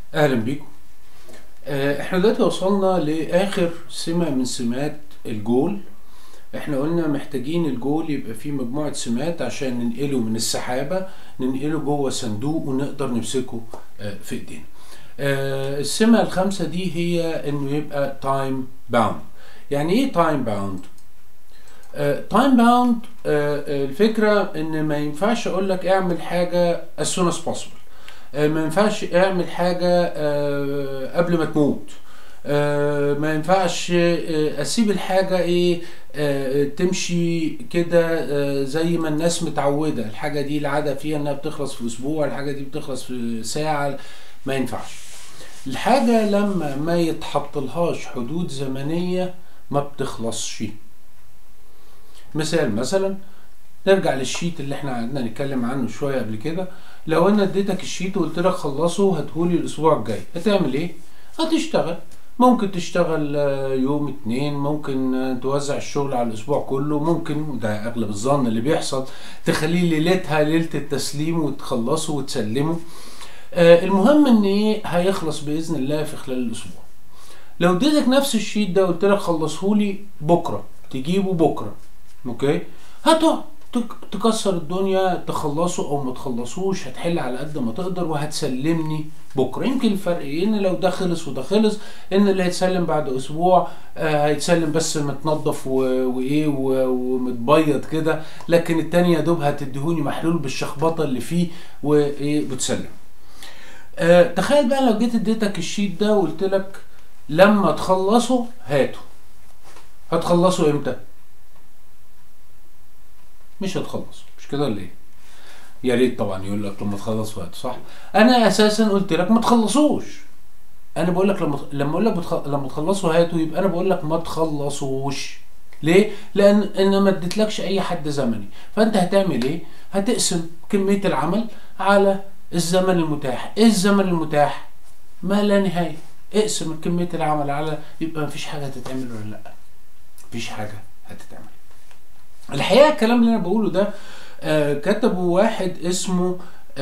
اهلا بيكم آه، احنا دلوقتي وصلنا لاخر سمة من سمات الجول احنا قلنا محتاجين الجول يبقى فيه مجموعة سمات عشان ننقله من السحابة ننقله جوه صندوق ونقدر نمسكه آه، في ايدينا آه، السمة الخامسة دي هي انه يبقى تايم باوند يعني ايه تايم باوند تايم باوند الفكرة ان ما ينفعش اقول لك اعمل حاجة as soon as possible آه، ما ينفعش اعمل حاجة آه، قبل ما تموت آه، ما ينفعش آه، اسيب الحاجة ايه آه، تمشي كده آه، زي ما الناس متعودة الحاجة دي العادة فيها انها بتخلص في اسبوع الحاجة دي بتخلص في ساعة ما ينفعش الحاجة لما ما يتحطلهاش حدود زمنية ما بتخلصش مثال مثلا نرجع للشيت اللي احنا قعدنا نتكلم عنه شويه قبل كده لو انا اديتك الشيت وقلت لك خلصه هاتهولي الاسبوع الجاي هتعمل ايه هتشتغل ممكن تشتغل آه، يوم اتنين ممكن آه، توزع الشغل على الاسبوع كله ممكن وده اغلب الظن اللي بيحصل تخليه ليلتها ليله التسليم وتخلصه وتسلمه آه، المهم ان ايه هيخلص باذن الله في خلال الاسبوع لو اديتك نفس الشيت ده قلت لك خلصهولي بكره تجيبه بكره اوكي هتقعد تك- تكسر الدنيا تخلصه او ما تخلصوش هتحل على قد ما تقدر وهتسلمني بكره يمكن الفرق ايه ان لو ده خلص وده خلص ان اللي هيتسلم بعد اسبوع آه هيتسلم بس متنضف و- وايه و- ومتبيض كده لكن التاني يا دوب هتديهوني محلول بالشخبطه اللي فيه وايه بتسلم آه تخيل بقى لو جيت اديتك الشيت ده وقلت لك لما تخلصه هاته هتخلصه امتى مش هتخلص مش كده ولا ايه يا ريت طبعا يقول لك لما تخلص وقت صح انا اساسا قلت لك ما تخلصوش انا بقول لك لما لما اقول لك بتخ... لما تخلصوا هاتوا يبقى انا بقول لك ما تخلصوش ليه لان انا ما اديتلكش اي حد زمني فانت هتعمل ايه هتقسم كميه العمل على الزمن المتاح ايه الزمن المتاح ما لا نهايه اقسم كميه العمل على يبقى مفيش حاجه هتتعمل ولا لا مفيش حاجه هتتعمل الحقيقه الكلام اللي انا بقوله ده آه كتبه واحد اسمه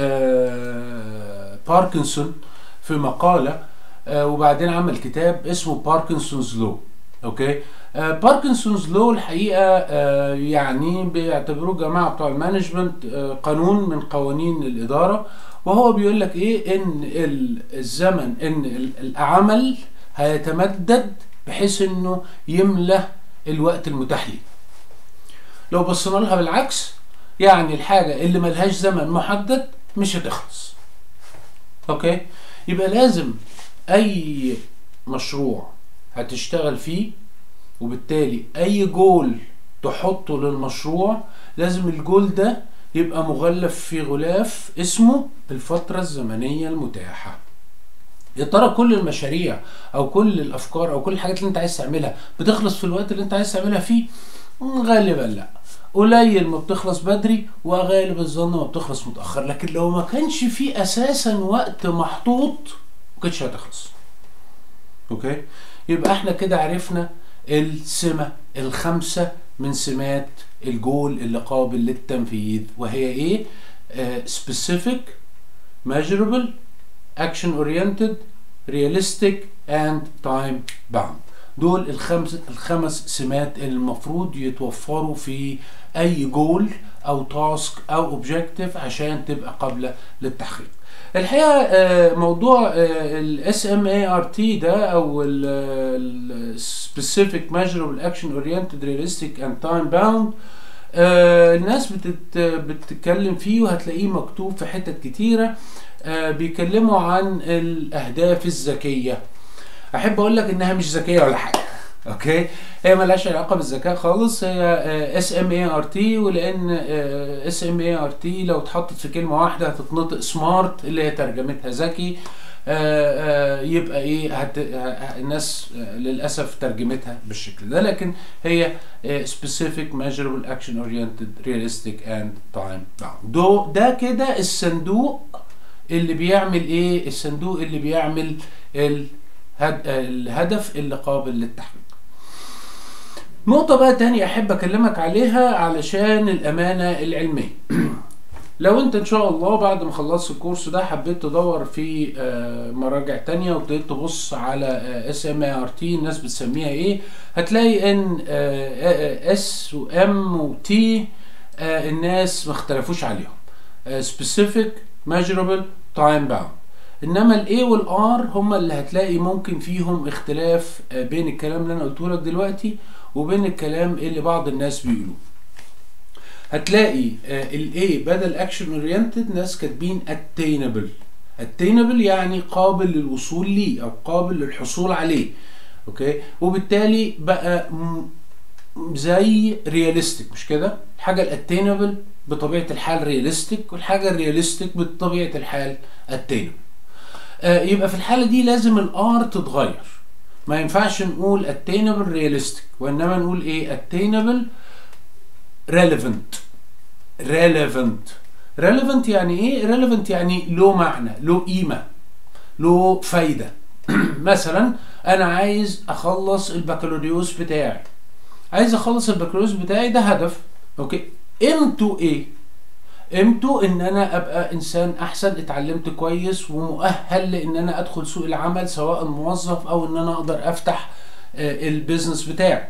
آه باركنسون في مقاله آه وبعدين عمل كتاب اسمه باركنسونز لو اوكي آه باركنسونز لو الحقيقه آه يعني بيعتبروه جماعه بتوع المانجمنت آه قانون من قوانين الاداره وهو بيقول لك ايه ان ال- الزمن ان ال- العمل هيتمدد بحيث انه يملى الوقت المتاح ليه لو بصينا لها بالعكس يعني الحاجة اللي ملهاش زمن محدد مش هتخلص اوكي يبقى لازم اي مشروع هتشتغل فيه وبالتالي اي جول تحطه للمشروع لازم الجول ده يبقى مغلف في غلاف اسمه الفترة الزمنية المتاحة يا ترى كل المشاريع او كل الافكار او كل الحاجات اللي انت عايز تعملها بتخلص في الوقت اللي انت عايز تعملها فيه غالبا لا قليل ما بتخلص بدري وغالب الظن ما بتخلص متاخر لكن لو ما كانش في اساسا وقت محطوط ما كانتش هتخلص اوكي يبقى احنا كده عرفنا السمة الخمسة من سمات الجول اللي قابل للتنفيذ وهي ايه آه specific measurable action oriented realistic and time bound دول الخمس الخمس سمات اللي المفروض يتوفروا في اي جول او تاسك او اوبجكتيف عشان تبقى قابله للتحقيق الحقيقه آه، موضوع الاس ام اي ار تي ده او السبيسيفيك measurable action oriented realistic and time bound آه، الناس بتت بتتكلم فيه وهتلاقيه مكتوب في حتت كتيره آه، بيكلموا عن الاهداف الذكيه احب اقول لك انها مش ذكيه ولا حاجه اوكي هي ملهاش علاقه بالذكاء خالص هي اس ام اي ار تي ولان اس ام اي ار تي لو اتحطت في كلمه واحده هتتنطق سمارت اللي هي ترجمتها ذكي آه، آه، يبقى ايه هت... ه- الناس آه، للاسف ترجمتها بالشكل ده لكن هي آه، specific measurable action oriented realistic and time bound دو ده كده الصندوق اللي بيعمل ايه الصندوق اللي بيعمل الهد... الهدف اللي قابل للتحقيق نقطة بقى تانية أحب أكلمك عليها علشان الأمانة العلمية لو انت ان شاء الله بعد ما خلصت الكورس ده حبيت تدور في آه، مراجع تانية وابتديت تبص على اس ام ار تي الناس بتسميها ايه هتلاقي ان اس وام وتي الناس ما اختلفوش عليهم آه، specific measurable time bound انما الاي والار هما اللي هتلاقي ممكن فيهم اختلاف آه، بين الكلام اللي انا قلته لك دلوقتي وبين الكلام اللي بعض الناس بيقولوه هتلاقي الاي بدل اكشن اورينتد ناس كاتبين attainable attainable يعني قابل للوصول ليه او قابل للحصول عليه اوكي وبالتالي بقى م- زي رياليستيك مش كده الحاجه الاتينبل بطبيعه الحال رياليستيك والحاجه الرياليستيك بطبيعه الحال اتينبل آه يبقى في الحاله دي لازم الار تتغير ما ينفعش نقول attainable realistic وانما نقول ايه attainable relevant relevant relevant يعني ايه relevant يعني له معنى له قيمه له فايده مثلا انا عايز اخلص البكالوريوس بتاعي عايز اخلص البكالوريوس بتاعي ده هدف اوكي قيمته ايه قيمته ان انا ابقى انسان احسن اتعلمت كويس ومؤهل لان انا ادخل سوق العمل سواء موظف او ان انا اقدر افتح آه، البيزنس بتاعي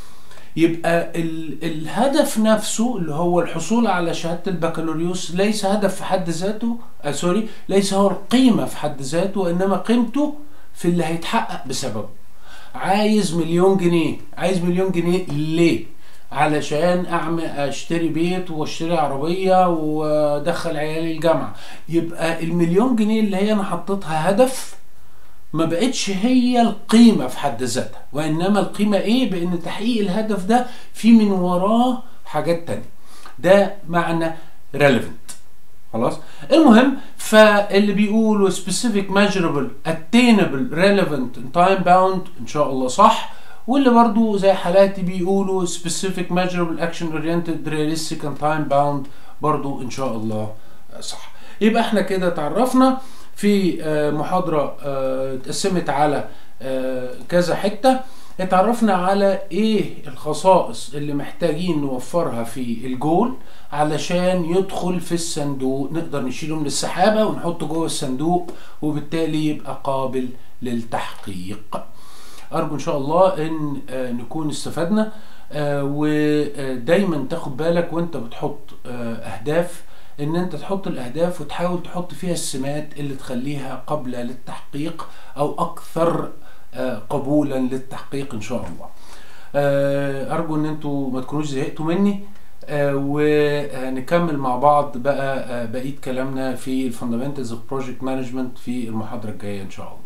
يبقى ال الهدف نفسه اللي هو الحصول على شهاده البكالوريوس ليس هدف في حد ذاته آه سوري ليس هو القيمه في حد ذاته وانما قيمته في اللي هيتحقق بسببه عايز مليون جنيه عايز مليون جنيه ليه علشان اعمل اشتري بيت واشتري عربيه وادخل عيالي الجامعه يبقى المليون جنيه اللي هي انا حطيتها هدف ما بقتش هي القيمة في حد ذاتها وإنما القيمة إيه بأن تحقيق الهدف ده في من وراه حاجات تانية ده معنى relevant خلاص المهم فاللي بيقولوا specific measurable attainable relevant and time bound إن شاء الله صح واللي برضو زي حالاتي بيقولوا specific measurable action oriented realistic and time bound برضو إن شاء الله صح يبقى احنا كده تعرفنا في آه، محاضرة آه، اتقسمت على آه، كذا حتة اتعرفنا على ايه الخصائص اللي محتاجين نوفرها في الجول علشان يدخل في الصندوق نقدر نشيله من السحابة ونحطه جوه الصندوق وبالتالي يبقى قابل للتحقيق ارجو ان شاء الله ان آه، نكون استفدنا آه، ودايما تاخد بالك وانت بتحط آه، اهداف ان انت تحط الاهداف وتحاول تحط فيها السمات اللي تخليها قابله للتحقيق او اكثر آه، قبولا للتحقيق ان شاء الله آه، ارجو ان انتوا ما تكونوش زهقتوا مني آه، ونكمل مع بعض بقى آه، بقيه كلامنا في الفاندامنتالز اوف بروجكت مانجمنت في المحاضره الجايه ان شاء الله